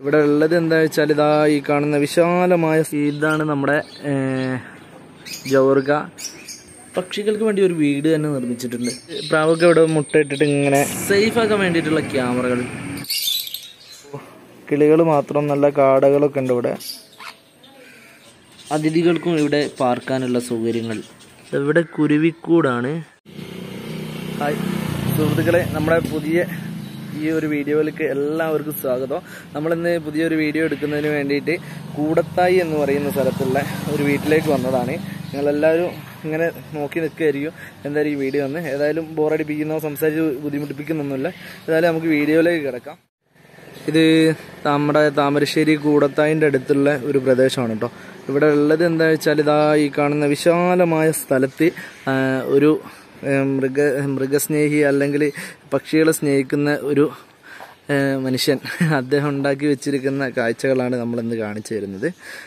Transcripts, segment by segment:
ഇവിടെ ഉള്ളത് എന്താ വെച്ചാൽ ഇതാ ഈ കാണുന്ന വിശാലമായ ഇതാണ് നമ്മുടെ ജവർഗ പക്ഷികൾക്ക് വേണ്ടി ഒരു വീട് തന്നെ നിർമ്മിച്ചിട്ടുണ്ട് പ്രാവൊക്കെ ഇവിടെ മുട്ടയിട്ടിട്ട് ഇങ്ങനെ സേഫ് ആക്കാൻ വേണ്ടിയിട്ടുള്ള ക്യാമറകൾ കിളികൾ മാത്രം നല്ല കാടകളൊക്കെ ഉണ്ട് ഇവിടെ അതിഥികൾക്കും ഇവിടെ പാർക്കാനുള്ള സൗകര്യങ്ങൾ ഇവിടെ കുരുവിക്കൂടാണ് ഹായ് സുഹൃത്തുക്കളെ നമ്മുടെ പുതിയ ഈ ഒരു വീഡിയോയിലേക്ക് എല്ലാവർക്കും സ്വാഗതം നമ്മളിന്ന് പുതിയൊരു വീഡിയോ എടുക്കുന്നതിന് വേണ്ടിയിട്ട് കൂടത്തായി എന്ന് പറയുന്ന സ്ഥലത്തുള്ള ഒരു വീട്ടിലേക്ക് വന്നതാണ് നിങ്ങളെല്ലാവരും ഇങ്ങനെ നോക്കി നിൽക്കുകയായിരിക്കും എന്തായാലും ഈ വീഡിയോ ഒന്ന് ഏതായാലും ബോറടിപ്പിക്കുന്നോ സംസാരിച്ച് ബുദ്ധിമുട്ടിപ്പിക്കുന്നൊന്നുമില്ല ഏതായാലും നമുക്ക് വീഡിയോയിലേക്ക് കിടക്കാം ഇത് നമ്മുടെ താമരശ്ശേരി കൂടത്തായിൻ്റെ അടുത്തുള്ള ഒരു പ്രദേശമാണ് കേട്ടോ ഇവിടെ ഉള്ളത് എന്താ വെച്ചാൽ ഇതാ ഈ കാണുന്ന വിശാലമായ സ്ഥലത്ത് ആ, ഒരു ഏ, മൃഗ മൃഗസ്നേഹി അല്ലെങ്കിൽ പക്ഷികളെ സ്നേഹിക്കുന്ന ഒരു ഏ, മനുഷ്യൻ അദ്ദേഹം ഉണ്ടാക്കി വെച്ചിരിക്കുന്ന കാഴ്ചകളാണ് നമ്മളിന്ന് കാണിച്ചു തരുന്നത്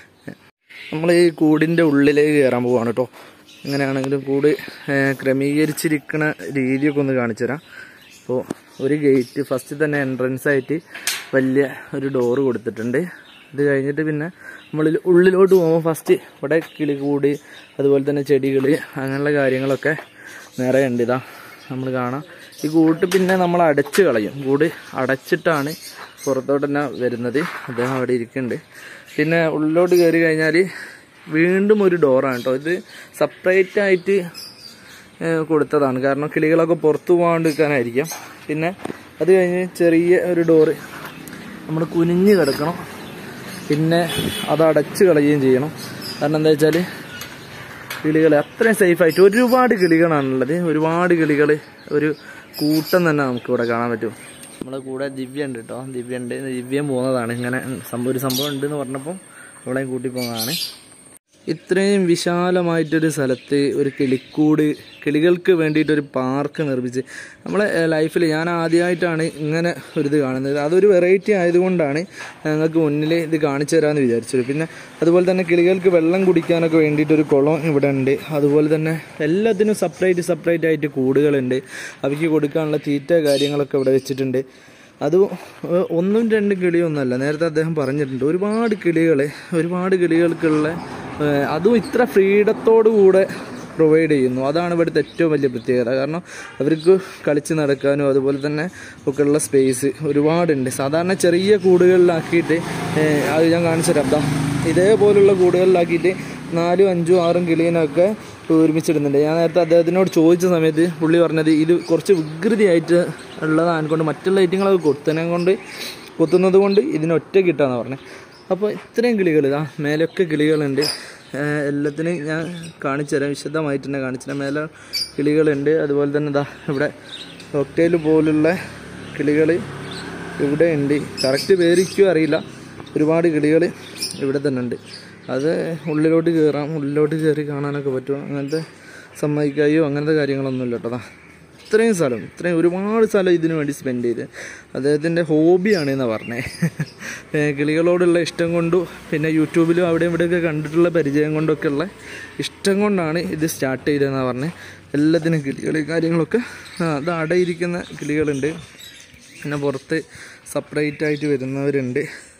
നമ്മൾ ഈ കൂടിൻ്റെ ഉള്ളിലേക്ക് കയറാൻ പോവാണ് കേട്ടോ എങ്ങനെയാണെങ്കിലും കൂട് ഏ, ക്രമീകരിച്ചിരിക്കുന്ന രീതിയൊക്കെ ഒന്ന് കാണിച്ചു തരാം ഇപ്പോൾ ഒരു ഗേറ്റ് ഫസ്റ്റ് തന്നെ എൻട്രൻസ് ആയിട്ട് വലിയ ഒരു ഡോറ് കൊടുത്തിട്ടുണ്ട് ഇത് കഴിഞ്ഞിട്ട് പിന്നെ നമ്മൾ ഉള്ളിലോട്ട് പോകുമ്പോൾ ഫസ്റ്റ് ഇവിടെ കിളികൂട് അതുപോലെ തന്നെ ചെടികൾ അങ്ങനെയുള്ള കാര്യങ്ങളൊക്കെ നിറയെ ഉണ്ട് ഇതാ നമ്മൾ കാണാം ഈ കൂട്ട് പിന്നെ നമ്മൾ അടച്ച് കളയും കൂട് അടച്ചിട്ടാണ് പുറത്തോട്ട് തന്നെ വരുന്നത് അദ്ദേഹം അവിടെ ഇരിക്കുന്നുണ്ട് പിന്നെ ഉള്ളിലോട്ട് കയറി കഴിഞ്ഞാൽ വീണ്ടും ഒരു ഡോറാണ് കേട്ടോ ഇത് സെപ്പറേറ്റ് ആയിട്ട് ഏഹ് കൊടുത്തതാണ് കാരണം കിളികളൊക്കെ പുറത്തു പോകാണ്ടിരിക്കാനായിരിക്കാം പിന്നെ അത് കഴിഞ്ഞ് ചെറിയ ഒരു ഡോറ് നമ്മൾ കുനിഞ്ഞ് കിടക്കണം പിന്നെ അത് അടച്ച് കളയുകയും ചെയ്യണം കാരണം എന്താ വെച്ചാൽ കിളികൾ അത്രയും സേഫായിട്ട് ഒരുപാട് കിളികളാണുള്ളത് ഒരുപാട് കിളികൾ ഒരു കൂട്ടം തന്നെ നമുക്ക് ഇവിടെ കാണാൻ പറ്റും നമ്മളെ കൂടെ ദിവ്യ ഉണ്ട് കേട്ടോ ദിവ്യ ഉണ്ട് ദിവ്യം പോകുന്നതാണ് ഇങ്ങനെ സംഭവം ഒരു സംഭവം ഉണ്ട് എന്ന് പറഞ്ഞപ്പം ഇവളെയും കൂട്ടി പോകുന്നതാണ് ഇത്രയും വിശാലമായിട്ടൊരു സ്ഥലത്ത് ഒരു കിളിക്കൂട് കിളികൾക്ക് വേണ്ടിയിട്ടൊരു പാർക്ക് നിർമ്മിച്ച് നമ്മളെ ലൈഫിൽ ഞാൻ ആദ്യമായിട്ടാണ് ഇങ്ങനെ ഒരു ഇത് കാണുന്നത് അതൊരു വെറൈറ്റി ആയതുകൊണ്ടാണ് ഞങ്ങൾക്ക് മുന്നിൽ ഇത് കാണിച്ചു തരാമെന്ന് വിചാരിച്ചത് പിന്നെ അതുപോലെ തന്നെ കിളികൾക്ക് വെള്ളം കുടിക്കാനൊക്കെ വേണ്ടിയിട്ടൊരു കുളം ഇവിടെ ഉണ്ട് അതുപോലെ തന്നെ എല്ലാത്തിനും സെപ്പറേറ്റ് സെപ്പറേറ്റ് ആയിട്ട് കൂടുകളുണ്ട് അവയ്ക്ക് കൊടുക്കാനുള്ള തീറ്റ കാര്യങ്ങളൊക്കെ ഇവിടെ വെച്ചിട്ടുണ്ട് അത് ഒ- ഒന്നും രണ്ടും കിളിയൊന്നുമല്ല നേരത്തെ അദ്ദേഹം പറഞ്ഞിട്ടുണ്ട് ഒരുപാട് കിളികൾ ഒരുപാട് കിളികൾക്കുള്ള ഏഹ്, അതും ഇത്ര ഫ്രീഡത്തോടു കൂടെ പ്രൊവൈഡ് ചെയ്യുന്നു അതാണ് ഇവിടുത്തെ ഏറ്റവും വലിയ പ്രത്യേകത കാരണം അവർക്ക് കളിച്ച് നടക്കാനും അതുപോലെ തന്നെ ഒക്കെ ഉള്ള സ്പേസ് ഒരുപാടുണ്ട് സാധാരണ ചെറിയ കൂടുകളിലാക്കിയിട്ട് ഏഹ്, അത് ഞാൻ കാണിച്ചു തരാം ദാ ഇതേപോലുള്ള കൂടുകളിലാക്കിയിട്ട് നാലും അഞ്ചും ആറും കിളീനൊക്കെ ഒരുമിച്ചിടുന്നുണ്ട് ഞാൻ നേരത്തെ അദ്ദേഹത്തിനോട് ചോദിച്ച സമയത്ത് പുള്ളി പറഞ്ഞത് ഇത് കുറച്ച് വികൃതിയായിട്ട് ഉള്ളതാണ് കൊണ്ട് മറ്റുള്ള ഐറ്റങ്ങളൊക്കെ കൊത്തനെ കൊണ്ട് കൊത്തുന്നത് കൊണ്ട് ഇതിന് ഒറ്റ കിട്ടാന്ന് പറഞ്ഞത് അപ്പോൾ ഇത്രയും കിളികൾ ഇതാ മേലൊക്കെ കിളികളുണ്ട് ഏഹ് എല്ലാത്തിനും ഞാൻ കാണിച്ചു തരാം വിശദമായിട്ട് തന്നെ കാണിച്ചു തരാം മേലെ കിളികളുണ്ട് അതുപോലെ തന്നെ ഇതാ ഇവിടെ കോക്ടെയിൽ പോലുള്ള കിളികൾ ഇവിടെ ഉണ്ട് കറക്റ്റ് പേരിക്കോ അറിയില്ല ഒരുപാട് കിളികൾ ഇവിടെ തന്നെ ഉണ്ട് അത് ഉള്ളിലോട്ട് കയറാം ഉള്ളിലോട്ട് കയറി കാണാനൊക്കെ പറ്റും അങ്ങനത്തെ സമ്മതിക്കായോ അങ്ങനത്തെ കാര്യങ്ങളൊന്നുമില്ല കേട്ടോ ദാ ഇത്രയും സ്ഥലം ഇത്രയും ഒരുപാട് സ്ഥലം ഇതിനു വേണ്ടി സ്പെൻഡ് ചെയ്ത് അദ്ദേഹത്തിൻ്റെ ഹോബിയാണ് എന്നാണ് പറഞ്ഞത് കിളികളോടുള്ള ഇഷ്ടം കൊണ്ടും പിന്നെ യൂട്യൂബിലും അവിടെ ഇവിടെയൊക്കെ കണ്ടിട്ടുള്ള പരിചയം കൊണ്ടൊക്കെ ഉള്ള ഇഷ്ടം കൊണ്ടാണ് ഇത് സ്റ്റാർട്ട് ചെയ്തതെന്നാണ് പറഞ്ഞത് എല്ലാത്തിനും കിളികൾ കാര്യങ്ങളൊക്കെ ആ, അത് അടയിരിക്കുന്ന കിളികളുണ്ട് പിന്നെ പുറത്ത് സെപ്പറേറ്റ് ആയിട്ട് വരുന്നവരുണ്ട്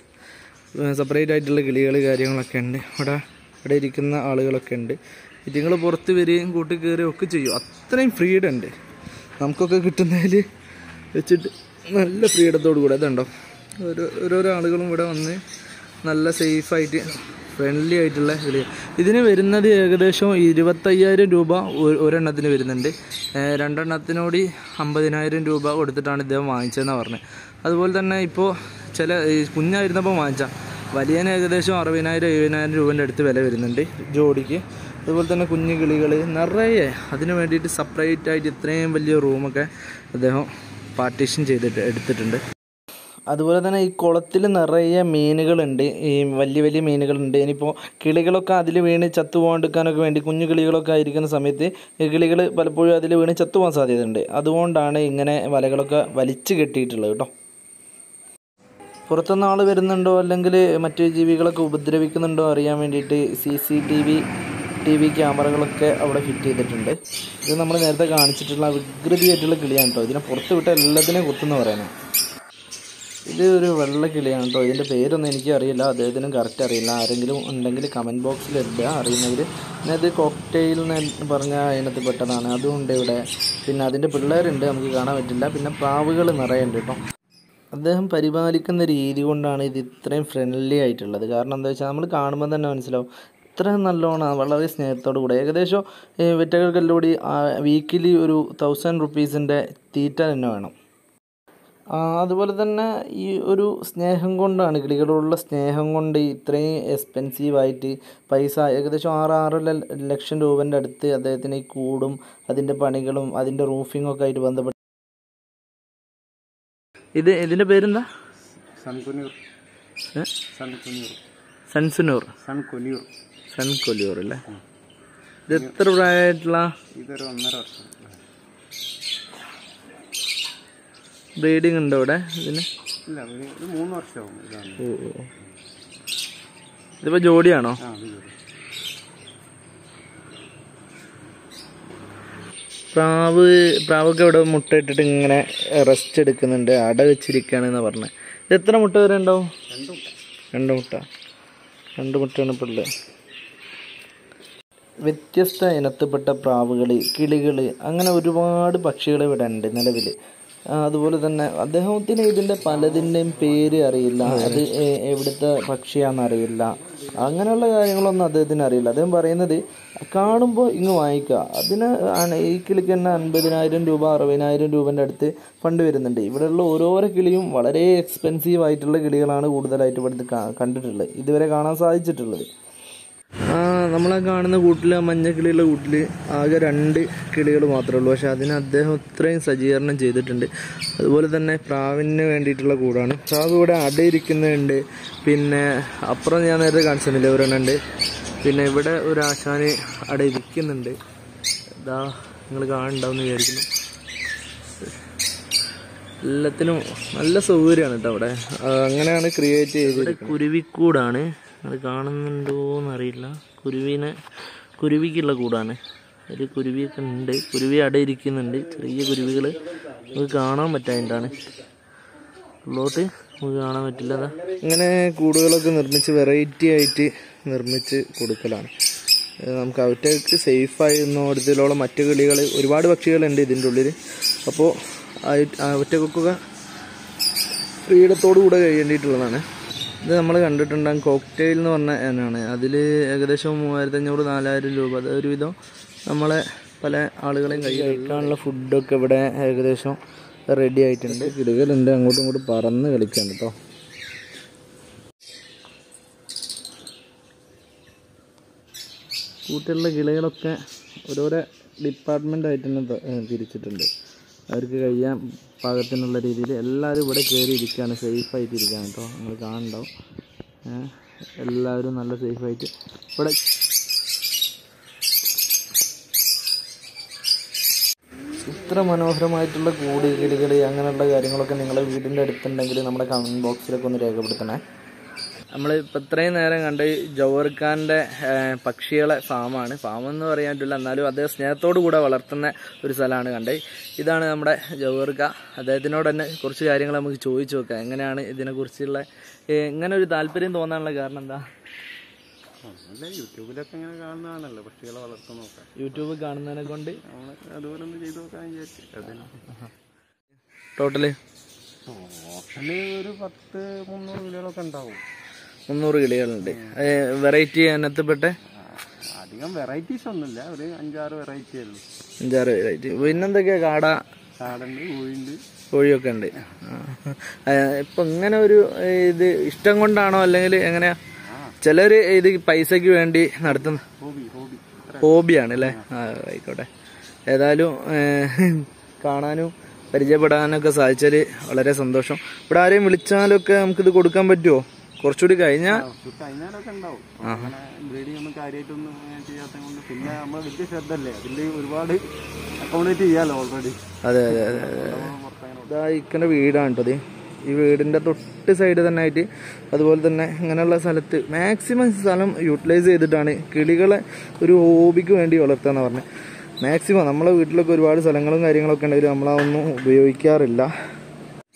സെപ്പറേറ്റ് ആയിട്ടുള്ള കിളികൾ കാര്യങ്ങളൊക്കെ ഉണ്ട് ഇവിടെ ഇവിടെ ഇരിക്കുന്ന ആളുകളൊക്കെ ഉണ്ട് ഇതുങ്ങൾ പുറത്ത് വരികയും കൂട്ടി കയറുകയും ഒക്കെ ചെയ്യും അത്രയും ഫ്രീഡം ഉണ്ട് നമുക്കൊക്കെ കിട്ടുന്നതിൽ വെച്ചിട്ട് നല്ല ഫ്രീഡത്തോടു കൂടെ ഇതുണ്ടോ ഓരോ ഓരോരോ ആളുകളും ഇവിടെ വന്ന് നല്ല സേഫായിട്ട് ഫ്രണ്ട്ലി ആയിട്ടുള്ള കിളി ഇതിന് വരുന്നത് ഏകദേശം ഇരുപത്തയ്യായിരം രൂപ ഒ- ഒരെണ്ണത്തിന് വരുന്നുണ്ട് ഏഹ് രണ്ടെണ്ണത്തിനോട് അമ്പതിനായിരം രൂപ കൊടുത്തിട്ടാണ് ഇദ്ദേഹം വാങ്ങിച്ചതെന്നാണ് പറഞ്ഞത് അതുപോലെ തന്നെ ഇപ്പോൾ ചില ഈ കുഞ്ഞായിരുന്നപ്പോൾ വാങ്ങിച്ച വലിയന് ഏകദേശം അറുപതിനായിരം എഴുപതിനായിരം രൂപേൻ്റെ അടുത്ത് വില വരുന്നുണ്ട് ജോഡിക്ക് അതുപോലെ തന്നെ കുഞ്ഞു കിളികൾ നിറയെ അതിന് വേണ്ടിയിട്ട് സെപ്പറേറ്റ് ആയിട്ട് ഇത്രയും വലിയ റൂമൊക്കെ അദ്ദേഹം പാർട്ടീഷൻ ചെയ്തിട്ട് എടുത്തിട്ടുണ്ട് അതുപോലെ തന്നെ ഈ കുളത്തിൽ നിറയെ മീനുകളുണ്ട് ഈ വലിയ വലിയ മീനുകളുണ്ട് ഇനിയിപ്പോൾ കിളികളൊക്കെ അതിൽ വീണ് ചത്തു പോകാണ്ടിരിക്കാനൊക്കെ വേണ്ടി കുഞ്ഞു കിളികളൊക്കെ ആയിരിക്കുന്ന സമയത്ത് ഈ കിളികൾ പലപ്പോഴും അതിൽ വീണ് ചത്തുപോകാൻ സാധ്യതയുണ്ട് അതുകൊണ്ടാണ് ഇങ്ങനെ വലകളൊക്കെ വലിച്ചു കെട്ടിയിട്ടുള്ളത് കേട്ടോ പുറത്തുനിന്ന് ആൾ വരുന്നുണ്ടോ അല്ലെങ്കിൽ മറ്റു ജീവികളൊക്കെ ഉപദ്രവിക്കുന്നുണ്ടോ അറിയാൻ വേണ്ടിയിട്ട് C C T V T V ക്യാമറകളൊക്കെ അവിടെ ഫിറ്റ് ചെയ്തിട്ടുണ്ട് ഇത് നമ്മൾ നേരത്തെ കാണിച്ചിട്ടുള്ള വികൃതിയായിട്ടുള്ള കിളിയാണ് കേട്ടോ ഇതിനെ പുറത്ത് വിട്ട എല്ലാത്തിനെയും കുത്തുന്ന പറയാനാണ് ഇത് ഒരു വെള്ള കിളിയാണ് കേട്ടോ ഇതിൻ്റെ പേരൊന്നും എനിക്ക് അറിയില്ല അദ്ദേഹത്തിനും കറക്റ്റ് അറിയില്ല ആരെങ്കിലും ഉണ്ടെങ്കിൽ കമൻറ്റ് ബോക്സിൽ ഇടുക അറിയുന്നവർ പിന്നെ ഇത് കോക്ടെയിൽ എന്ന് പറഞ്ഞ അതിനകത്ത് പെട്ടതാണ് അതും ഉണ്ട് ഇവിടെ പിന്നെ അതിൻ്റെ പിള്ളേരുണ്ട് നമുക്ക് കാണാൻ പറ്റില്ല പിന്നെ പ്രാവുകൾ നിറയുണ്ട് കേട്ടോ അദ്ദേഹം പരിപാലിക്കുന്ന രീതി കൊണ്ടാണ് ഇത് ഇത്രയും ഫ്രണ്ട്ലി ആയിട്ടുള്ളത് കാരണം എന്താ വെച്ചാൽ നമ്മൾ കാണുമ്പോൾ തന്നെ മനസ്സിലാവും ഇത്ര നല്ലോണം വളരെ സ്നേഹത്തോടു കൂടെ ഏകദേശം വെറ്റകൾക്കെല്ലൂടി വീക്കിലി ഒരു തൗസൻഡ് റുപ്പീസിൻ്റെ തീറ്റ തന്നെ വേണം ആ, അതുപോലെ തന്നെ ഈ ഒരു സ്നേഹം കൊണ്ടാണ് കിളികളോടുള്ള സ്നേഹം കൊണ്ട് ഇത്രയും എക്സ്പെൻസീവായിട്ട് പൈസ ഏകദേശം ആറ് ആറ് ല- ലക്ഷം രൂപൻ്റെ അടുത്ത് അദ്ദേഹത്തിന് ഈ കൂടും അതിൻ്റെ പണികളും അതിൻ്റെ റൂഫിങ്ങും ഒക്കെ ആയിട്ട് ബന്ധപ്പെട്ട് ഇത് ഇതിൻ്റെ പേരെന്താ സൺകുനിയൂർ സൺകുനിയൂർ സൺസുനൂർ സൺകുനിയൂർ സൺ കൊല്ലിയൂർ അല്ലേ ഇത് എത്ര പ്രായമായിട്ടുള്ള ഇതൊരു ഒന്നര വർഷം ബ്രീഡിംഗ് ഉണ്ടോ ഇവിടെ ഇതിന് ഇല്ല ഒരു ഒരു മൂന്ന് വർഷമാവും ഇതാണ് ഓ ഓ. ഇതിപ്പോ ജോഡിയാണോ ആ അത് ജോലി പ്രാവ് പ്രാവൊക്കെ ഇവിടെ മുട്ട ഇട്ടിട്ട് ഇങ്ങനെ റെസ്റ്റ് എടുക്കുന്നുണ്ട് അട വെച്ചിരിക്കുകയാണെന്ന് പറഞ്ഞത് ഇത് എത്ര മുട്ട വരെ ഉണ്ടാവും രണ്ടും രണ്ട് മുട്ട രണ്ട് മുട്ടയാണ് ഇപ്പോൾ ഉള്ളത് വ്യത്യസ്ത ഇനത്തിൽപ്പെട്ട പ്രാവുകൾ കിളികൾ അങ്ങനെ ഒരുപാട് പക്ഷികൾ ഇവിടെ ഉണ്ട് നിലവിൽ അതുപോലെ തന്നെ അദ്ദേഹത്തിന് ഇതിൻ്റെ പലതിൻ്റെയും പേര് അറിയില്ല അത് എ- എവിടുത്തെ പക്ഷിയാണെന്ന് അറിയില്ല അങ്ങനെയുള്ള കാര്യങ്ങളൊന്നും അദ്ദേഹത്തിന് അറിയില്ല അദ്ദേഹം പറയുന്നത് കാണുമ്പോൾ ഇങ്ങ് വാങ്ങിക്കുക അതിന് ആണ് ഈ കിളിക്ക് തന്നെ അൻപതിനായിരം രൂപ അറുപതിനായിരം രൂപൻ്റെ അടുത്ത് ഫണ്ട് വരുന്നുണ്ട് ഇവിടെയുള്ള ഓരോരോ കിളിയും വളരെ എക്സ്പെൻസീവ് ആയിട്ടുള്ള കിളികളാണ് കൂടുതലായിട്ട് ഇവിടുത്തെ കാ- കണ്ടിട്ടുള്ളത് ഇതുവരെ കാണാൻ സാധിച്ചിട്ടുള്ളത് ആ നമ്മളെ കാണുന്ന കൂട്ടിൽ മഞ്ഞ കിളിയുള്ള കൂട്ടിൽ ആകെ രണ്ട് കിളികൾ മാത്രമേ ഉള്ളൂ പക്ഷെ അതിന് അദ്ദേഹം ഇത്രയും സജ്ജീകരണം ചെയ്തിട്ടുണ്ട് അതുപോലെ തന്നെ പ്രാവിന് വേണ്ടിയിട്ടുള്ള കൂടാണ് പ്രാവ് ഇവിടെ അടയിരിക്കുന്നുണ്ട് പിന്നെ അപ്പുറം ഞാൻ നേരത്തെ കാണിച്ചിരുന്നില്ല ഒരെണ്ണുണ്ട് പിന്നെ ഇവിടെ ഒരു ആശാന് അടയിരിക്കുന്നുണ്ട് ഇതാ നിങ്ങൾ കാണുന്നുണ്ടാവും വിചാരിക്കുന്നു എല്ലാത്തിനും നല്ല സൗകര്യമാണ് കേട്ടോ അവിടെ ആ, അങ്ങനെയാണ് ക്രിയേറ്റ് ചെയ്തത് കുരുവിക്കൂടാണ് അത് കാണുന്നുണ്ടോന്ന് അറിയില്ല കുരുവിനെ കുരുവിക്കുള്ള കൂടാണ് ഒരു കുരുവിയൊക്കെ ഉണ്ട് കുരുവി അടയിരിക്കുന്നുണ്ട് ചെറിയ കുരുവികൾ നമുക്ക് കാണാൻ പറ്റായിട്ടാണ് ഉള്ളോട്ട് നമുക്ക് കാണാൻ പറ്റില്ല അതാ ഇങ്ങനെ കൂടുകളൊക്കെ നിർമ്മിച്ച് വെറൈറ്റി ആയിട്ട് നിർമ്മിച്ച് കൊടുക്കലാണ് ഏഹ് നമുക്ക് അവറ്റക്ക് സേഫായി ഇന്നോടത്തിലോളം മറ്റു കിളികൾ ഒരുപാട് പക്ഷികളുണ്ട് ഇതിൻ്റെ ഉള്ളിൽ അപ്പോൾ അവറ്റക്കൊക്കെ ഫ്രീഡത്തോടു കൂടെ കഴിയേണ്ടിയിട്ടുള്ളതാണ് ഇത് നമ്മൾ കണ്ടിട്ടുണ്ടാകും കോക്ടെയിൽ എന്ന് പറഞ്ഞ എന്നാണ് അതിൽ ഏകദേശം മൂവായിരത്തി അഞ്ഞൂറ് നാലായിരം രൂപ അത് ഒരുവിധം നമ്മളെ പല ആളുകളെയും കൈ കഴിക്കാനുള്ള ഫുഡൊക്കെ ഇവിടെ ഏകദേശം റെഡി ആയിട്ടുണ്ട് കിളികളുണ്ട് അങ്ങോട്ടും ഇങ്ങോട്ടും പറന്ന് കളിക്കാൻ കേട്ടോ കൂട്ടിലുള്ള കിളികളൊക്കെ ഓരോരോ ഡിപ്പാർട്ട്മെൻ്റ് ആയിട്ട് തന്നെ ത- ഏഹ് തിരിച്ചിട്ടുണ്ട് അവർക്ക് കഴിയാൻ പാകത്തിനുള്ള രീതിയിൽ എല്ലാവരും ഇവിടെ കയറി ഇരിക്കുകയാണ് സേഫായിട്ട് ഇരിക്കുകയാണ് കേട്ടോ നിങ്ങൾ കാണുന്നുണ്ടാവും ഏഹ് എല്ലാവരും നല്ല സേഫായിട്ട് ഇവിടെ ഇത്ര മനോഹരമായിട്ടുള്ള കൂട് കിളികൾ അങ്ങനെയുള്ള കാര്യങ്ങളൊക്കെ നിങ്ങളുടെ വീടിൻ്റെ അടുത്തുണ്ടെങ്കിൽ നമ്മുടെ കമൻറ്റ് ബോക്സിലൊക്കെ ഒന്ന് രേഖപ്പെടുത്തണേ നമ്മൾ ഇപ്പം ഇത്രയും നേരം കണ്ട് ജവഹർ ഖാൻ്റെ പക്ഷികളെ ഫാമാണ് ഫാം എന്ന് പറയാൻ പറ്റില്ല എന്നാലും അദ്ദേഹം സ്നേഹത്തോടു കൂടെ വളർത്തുന്ന ഒരു സ്ഥലമാണ് കണ്ടത് ഇതാണ് നമ്മുടെ ജവഹർ ഖാ അദ്ദേഹത്തിനോട് തന്നെ കുറച്ച് കാര്യങ്ങൾ നമുക്ക് ചോദിച്ചു നോക്കാം എങ്ങനെയാണ് ഇതിനെക്കുറിച്ചുള്ള ഏഹ്, ഇങ്ങനെ ഒരു താല്പര്യം തോന്നാനുള്ള കാരണം എന്താ അല്ല യൂട്യൂബിലൊക്കെ ഇങ്ങനെ കാണുന്നതാണല്ലോ പക്ഷികളെ വളർത്തു നോക്കാം യൂട്യൂബ് കാണുന്നതിനെ കൊണ്ട് നമ്മൾ അതുപോലെ ഒന്ന് ചെയ്ത് നോക്കാൻ വിചാരിച്ചു അതന്നെ ടോട്ടല് ടോട്ടല് ഒരു പത്ത് മുന്നൂറ് കിലോകളൊക്കെ ഉണ്ടാവും മുന്നൂറ് കിളികളുണ്ട് വെറൈറ്റി അതിനകത്തുപെട്ട ആ, അധികം വെറൈറ്റീസ് ഒന്നുമില്ല ഒരു അഞ്ചാറ് വെറൈറ്റി ഉള്ളൂ അഞ്ചാറ് വെറൈറ്റി പിന്നെന്തൊക്കെയാ കാട കാടുണ്ട് കോഴിയുണ്ട് കോഴിയൊക്കെ ഉണ്ട് ആ, ഇപ്പൊ ഇങ്ങനെ ഒരു ഏ, ഇത് ഇഷ്ടം കൊണ്ടാണോ അല്ലെങ്കിൽ എങ്ങനെയാ ചിലര് ഇത് പൈസക്ക് വേണ്ടി നടത്തുന്ന ഹോബി ഹോബി ഹോബിയാണ് അല്ലേ ആ ആയിക്കോട്ടെ ഏതായാലും ഏ, കാണാനും പരിചയപ്പെടാനൊക്കെ സാധിച്ചാല് വളരെ സന്തോഷം ഇവിടെ ആരെയും വിളിച്ചാലൊക്കെ നമുക്കിത് കൊടുക്കാൻ പറ്റുമോ കുറച്ചുകൂടി കഴിഞ്ഞാൽ കഴിഞ്ഞാലൊക്കെ ഉണ്ടാവും അങ്ങനെ ബ്രീഡിംഗ് ഒന്നും കാര്യമായിട്ടൊന്നും അങ്ങനെ ചെയ്യാത്ത കൊണ്ട് പിന്നെ നമ്മൾ വലിയ ശ്രദ്ധ അല്ലേ അതിൽ ഒരുപാട് അക്കോമഡേറ്റ് ചെയ്യാലോ ഓൾറെഡി അതെ അതെ അതെ അതെ ഇതാ ഇക്കൻ്റെ വീടാണ് കേട്ടോ ഇത് ഈ വീടിൻ്റെ തൊട്ട് സൈഡ് തന്നെ ആയിട്ട് അതുപോലെ തന്നെ ഇങ്ങനെയുള്ള സ്ഥലത്ത് മാക്സിമം സ്ഥലം യൂട്ടിലൈസ് ചെയ്തിട്ടാണ് കിളികളെ ഒരു ഹോബിക്ക് വേണ്ടി വളർത്തുകയെന്ന് പറഞ്ഞത് മാക്സിമം നമ്മളെ വീട്ടിലൊക്കെ ഒരുപാട് സ്ഥലങ്ങളും കാര്യങ്ങളൊക്കെ ഉണ്ടെങ്കിലും നമ്മളതൊന്നും ഉപയോഗിക്കാറില്ല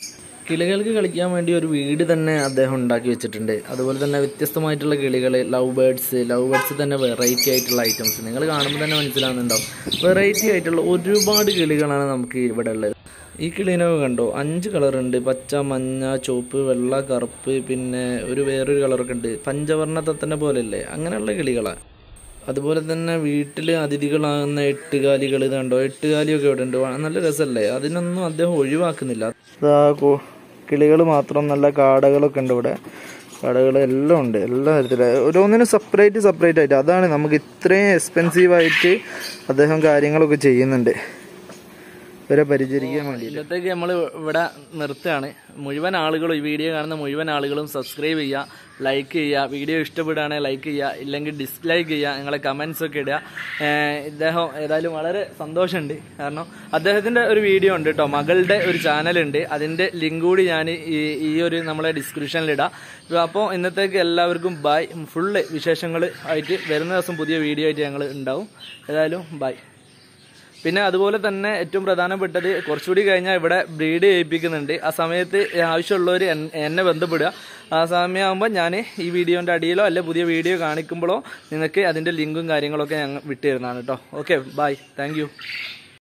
കിളികൾക്ക് കളിക്കാൻ വേണ്ടി ഒരു വീട് തന്നെ അദ്ദേഹം ഉണ്ടാക്കി വെച്ചിട്ടുണ്ട് അതുപോലെ തന്നെ വ്യത്യസ്തമായിട്ടുള്ള കിളികൾ ലവ് ബേർഡ്സ് ലവ് ബേർഡ്സ് തന്നെ വെറൈറ്റി ആയിട്ടുള്ള ഐറ്റംസ് നിങ്ങൾ കാണുമ്പോൾ തന്നെ മനസ്സിലാവുന്നുണ്ടാവും വെറൈറ്റി ആയിട്ടുള്ള ഒരുപാട് കിളികളാണ് നമുക്ക് ഇവിടെ ഉള്ളത് ഈ കിളീനൊക്കെ കണ്ടോ അഞ്ച് കളറുണ്ട് പച്ച മഞ്ഞ ചുവപ്പ് വെള്ള കറുപ്പ് പിന്നെ ഒരു വേറൊരു കളറൊക്കെ ഉണ്ട് പഞ്ചവർണ്ണ തത്തനെ പോലെയല്ലേ അങ്ങനെയുള്ള കിളികളാണ് അതുപോലെ തന്നെ വീട്ടിൽ അതിഥികളാകുന്ന എട്ടുകാലികൾ ഇത് കണ്ടോ എട്ടുകാലിയൊക്കെ ഇവിടെ ഉണ്ട് വ- നല്ല രസമല്ലേ അതിനൊന്നും അദ്ദേഹം ഒഴിവാക്കുന്നില്ല കിളികൾ മാത്രം നല്ല കാടകളൊക്കെ ഉണ്ട് ഇവിടെ കാടകൾ എല്ലാം ഉണ്ട് എല്ലാ തരത്തിലും ഓരോന്നിനും സെപ്പറേറ്റ് സെപ്പറേറ്റ് ആയിട്ട് അതാണ് നമുക്ക് ഇത്രയും എക്സ്പെൻസീവ് ആയിട്ട് അദ്ദേഹം കാര്യങ്ങളൊക്കെ ചെയ്യുന്നുണ്ട് ഇവരെ പരിചരിക്കാൻ വേണ്ടി ഇന്നത്തേക്ക് നമ്മൾ ഇവിടെ നിർത്തുകയാണ് മുഴുവൻ ആളുകളും ഈ വീഡിയോ കാണുന്ന മുഴുവൻ ആളുകളും സബ്സ്ക്രൈബ് ചെയ്യുക ലൈക്ക് ചെയ്യുക വീഡിയോ ഇഷ്ടപ്പെടുകയാണെങ്കിൽ ലൈക്ക് ചെയ്യുക ഇല്ലെങ്കിൽ ഡിസ്ലൈക്ക് ചെയ്യുക നിങ്ങളെ കമൻസ് ഒക്കെ ഇടുക ഏഹ് ഇദ്ദേഹം ഏതായാലും വളരെ സന്തോഷമുണ്ട് കാരണം അദ്ദേഹത്തിന്റെ ഒരു വീഡിയോ ഉണ്ട് കേട്ടോ മകളുടെ ഒരു ചാനലുണ്ട് അതിന്റെ ലിങ്ക് കൂടി ഞാൻ ഈ ഈ ഒരു നമ്മളെ ഡിസ്ക്രിപ്ഷനിൽ ഇടാം അപ്പോൾ ഇന്നത്തേക്ക് എല്ലാവർക്കും ബൈ ഫുള്ള് വിശേഷങ്ങൾ ആയിട്ട് വരുന്ന ദിവസം പുതിയ വീഡിയോ ആയിട്ട് ഞങ്ങൾ ഉണ്ടാവും ഏതായാലും ബൈ പിന്നെ അതുപോലെ തന്നെ ഏറ്റവും പ്രധാനപ്പെട്ടത് കുറച്ചുകൂടി കഴിഞ്ഞാൽ ഇവിടെ ബ്രീഡ് ചെയ്യിപ്പിക്കുന്നുണ്ട് ആ സമയത്ത് ആവശ്യമുള്ളവർ എന്നെ ബന്ധപ്പെടുക ആ സമയമാകുമ്പോൾ ഞാൻ ഈ വീഡിയോൻ്റെ അടിയിലോ അല്ലെ പുതിയ വീഡിയോ കാണിക്കുമ്പോഴോ നിങ്ങൾക്ക് അതിൻ്റെ ലിങ്കും കാര്യങ്ങളൊക്കെ ഞങ്ങൾ വിട്ടുതരുന്നതാണ് കേട്ടോ ഓക്കെ ബൈ താങ്ക്